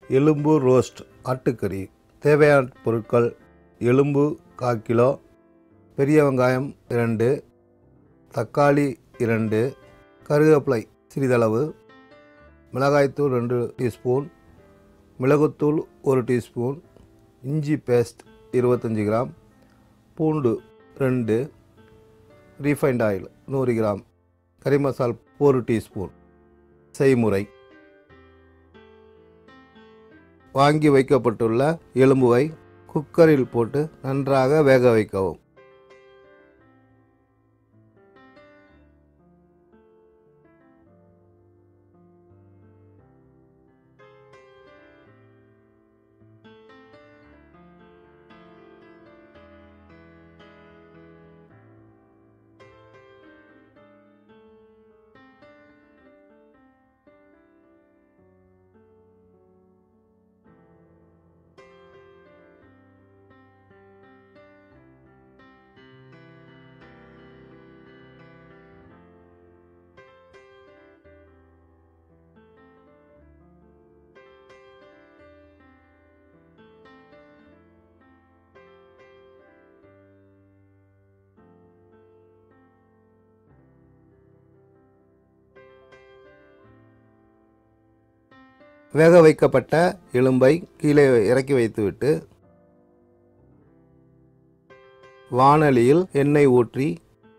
எலும்பு ரோஸ்ட் ஆட்டுக்கறி தேவையான பொருட்கள் எலும்பு கால் கிலோ பெரிய வெங்காயம் இரண்டு தக்காளி இரண்டு கருவேப்பிலை சிறிதளவு மிளகாய்த்தூள் ரெண்டு டீஸ்பூன் மிளகுத்தூள் ஒரு டீஸ்பூன் இஞ்சி பேஸ்ட் இருபத்தஞ்சி கிராம் பூண்டு ரெண்டு ரீஃபைண்ட் ஆயில் நூறு கிராம் கறி மசால் ஒரு டீஸ்பூன் செய்முறை வாங்கி வைக்கப்பட்டுள்ள எலும்புவை குக்கரில் போட்டு நன்றாக வேக வைக்கவும் வேக வைக்கப்பட்ட எலும்பை கீழே இறக்கி வைத்துவிட்டு வாணலியில் எண்ணெய் ஊற்றி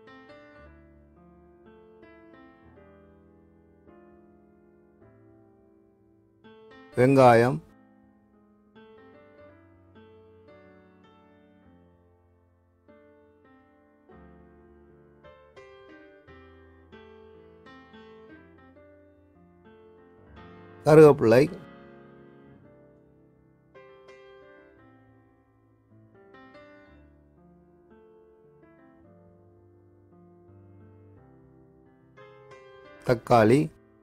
வெங்காயம் கருவேப்பிள்ளை தக்காளி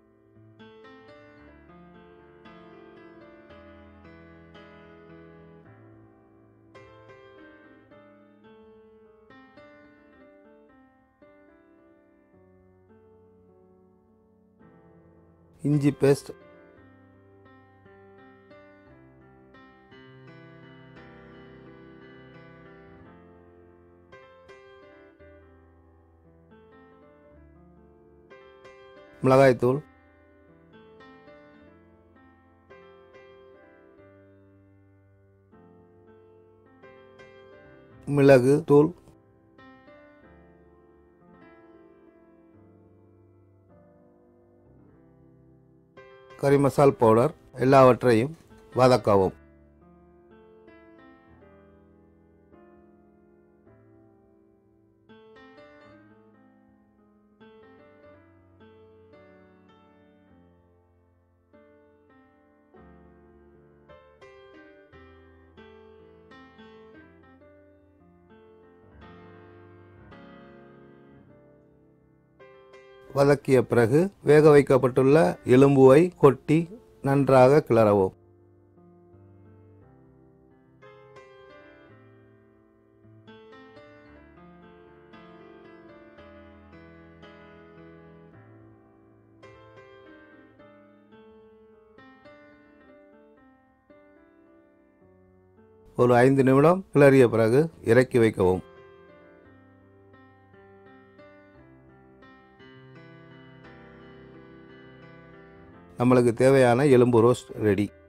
இஞ்சி பேஸ்ட் மிளகாய்த்தூள் மிளகு தூள் கறி மசால் பவுடர் எல்லாவற்றையும் வதக்கவும் வதக்கிய பிறகு வேக வைக்கப்பட்டுள்ள எலும்புவை கொட்டி நன்றாக கிளறவும் ஒரு ஐந்து நிமிடம் கிளறிய பிறகு இறக்கி வைக்கவும் நம்மளுக்கு தேவையான எலும்பு ரோஸ்ட் ரெடி